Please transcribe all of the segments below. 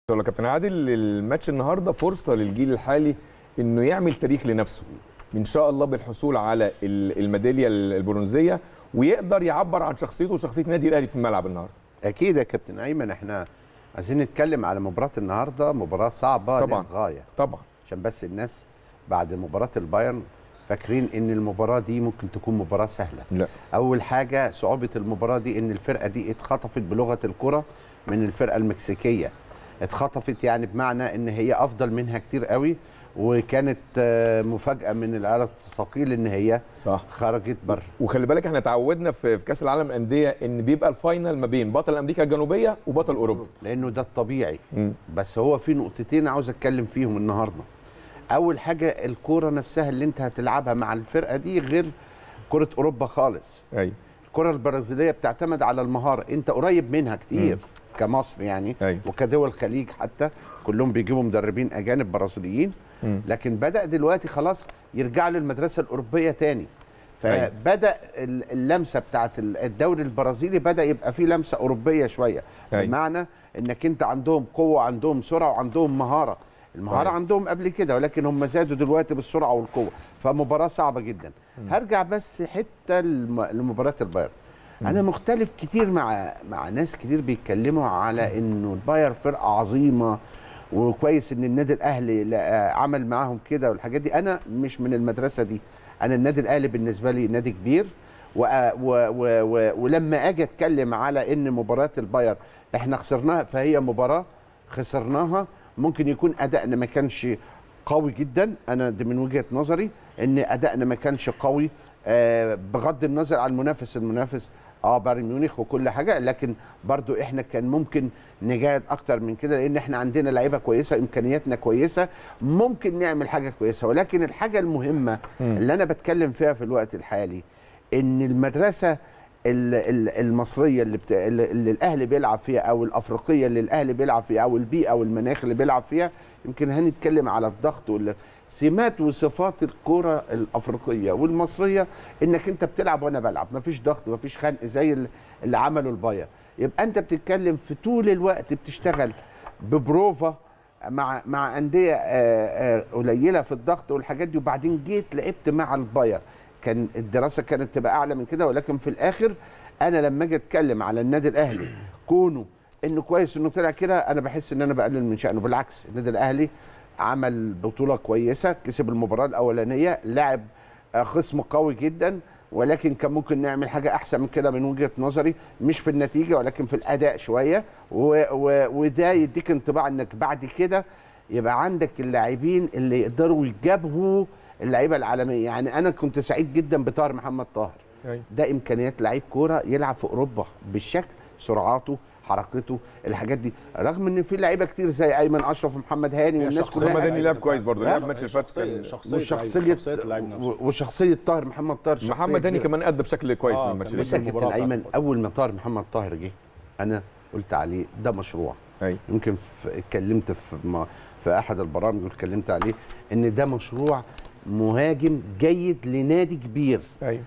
يا كابتن عادل الماتش النهارده فرصه للجيل الحالي انه يعمل تاريخ لنفسه ان شاء الله بالحصول على ال- الميداليه البرونزيه ويقدر يعبر عن شخصيته وشخصيه النادي الاهلي في الملعب النهارده اكيد يا كابتن ايمن احنا عايزين نتكلم على مباراه النهارده مباراه صعبه طبعاً. للغايه طبعا عشان بس الناس بعد مباراه البايرن فاكرين ان المباراه دي ممكن تكون مباراه سهله لا اول حاجه صعوبه المباراه دي ان الفرقه دي اتخطفت بلغه الكره من الفرقه المكسيكيه اتخطفت يعني بمعنى ان هي افضل منها كتير قوي وكانت آه، مفاجاه من العيال الثقيل ان هي صح خرجت بره وخلي بالك احنا اتعودنا في في كاس العالم الانديه ان بيبقى الفاينل ما بين بطل امريكا الجنوبيه وبطل اوروبا لانه ده الطبيعي مم. بس هو في نقطتين عاوز اتكلم فيهم النهارده اول حاجه الكوره نفسها اللي انت هتلعبها مع الفرقه دي غير كره اوروبا خالص ايوه الكره البرازيليه بتعتمد على المهاره انت قريب منها كتير كمصر يعني أيوة. وكدول الخليج حتى كلهم بيجيبوا مدربين اجانب برازيليين مم. لكن بدا دلوقتي خلاص يرجع للمدرسه الاوروبيه تاني أيوة. فبدا ال- اللمسه بتاعت ال- الدوري البرازيلي بدا يبقى فيه لمسه اوروبيه شويه أيوة. بمعنى انك انت عندهم قوه عندهم سرعه وعندهم مهاره المهاره صحيح. عندهم قبل كده ولكن هم زادوا دلوقتي بالسرعه والقوه فمباراه صعبه جدا هرجع بس حته لم- لمباراه البايرن انا مختلف كتير مع مع ناس كتير بيتكلموا على انه البايرن فرقه عظيمه وكويس ان النادي الاهلي لا- عمل معاهم كده والحاجات دي انا مش من المدرسه دي انا النادي الاهلي بالنسبه لي نادي كبير و و و و ولما اجي اتكلم على ان مباراه البايرن احنا خسرناها فهي مباراه خسرناها ممكن يكون ادائنا ما كانش قوي جدا انا دي من وجهه نظري ان ادائنا ما كانش قوي آه، بغض النظر عن المنافس المنافس اه بايرن ميونخ وكل حاجه لكن برضو احنا كان ممكن نجاهد اكتر من كده لان احنا عندنا لعيبه كويسه امكانياتنا كويسه ممكن نعمل حاجه كويسه ولكن الحاجه المهمه مم. اللي انا بتكلم فيها في الوقت الحالي ان المدرسه ال- ال- المصريه اللي, بت... اللي اللي الاهلي بيلعب فيها او الافريقيه اللي الاهلي بيلعب فيها او البيئه والمناخ اللي بيلعب فيها يمكن هنتكلم على الضغط وال... سمات وصفات الكره الافريقيه والمصريه انك انت بتلعب وانا بلعب مفيش ضغط مفيش خنق زي ال- اللي عمله الباير يبقى انت بتتكلم في طول الوقت بتشتغل ببروفا مع مع انديه آه، آه، قليله في الضغط والحاجات دي وبعدين جيت لعبت مع الباير كان الدراسه كانت تبقى اعلى من كده ولكن في الاخر انا لما اجي اتكلم على النادي الاهلي كونه انه كويس انه طلع كده انا بحس ان انا بقلل من شانه بالعكس النادي الاهلي عمل بطوله كويسه كسب المباراه الاولانيه لعب آه، خصم قوي جدا ولكن كان ممكن نعمل حاجه احسن من كده من وجهه نظري مش في النتيجه ولكن في الاداء شويه و و وده يديك انطباع انك بعد كده يبقى عندك اللاعبين اللي يقدروا يجابهوا اللعيبه العالميه يعني انا كنت سعيد جدا بطاهر محمد طاهر أيوة. ده امكانيات لعيب كوره يلعب في اوروبا بالشكل سرعاته حركته الحاجات دي رغم ان في لعيبه كتير زي ايمن اشرف ومحمد هاني والناس شخصية كلها محمد هاني لعب لعيب كويس برضه لا، لعب الماتش اللي فات شخصية كان- شخصية وشخصيه لعيب- شخصية اللعيب نفسه و- وشخصيه طاهر محمد طاهر شخصية محمد هاني كبيرة. كمان ادى بشكل كويس آه، في الماتش كان ده بص يا المباراة كابتن بتاعته ايمن برضه. اول ما طاهر محمد طاهر جه انا قلت عليه ده مشروع ايوه يمكن في- اتكلمت في ما في احد البرامج واتكلمت عليه ان ده مشروع مهاجم جيد لنادي كبير ايوه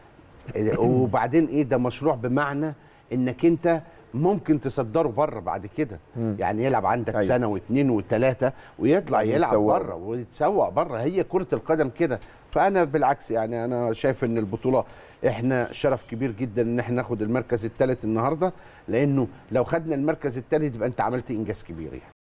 وبعدين ايه ده مشروع بمعنى انك انت ممكن تصدره بره بعد كده مم. يعني يلعب عندك أيوة. سنه واثنين وثلاثه ويطلع يلعب ويتسوق. بره ويتسوق بره هي كره القدم كده فانا بالعكس يعني انا شايف ان البطوله احنا شرف كبير جدا ان احنا ناخد المركز الثالث النهارده لانه لو خدنا المركز الثالث يبقى انت عملت انجاز كبير يعني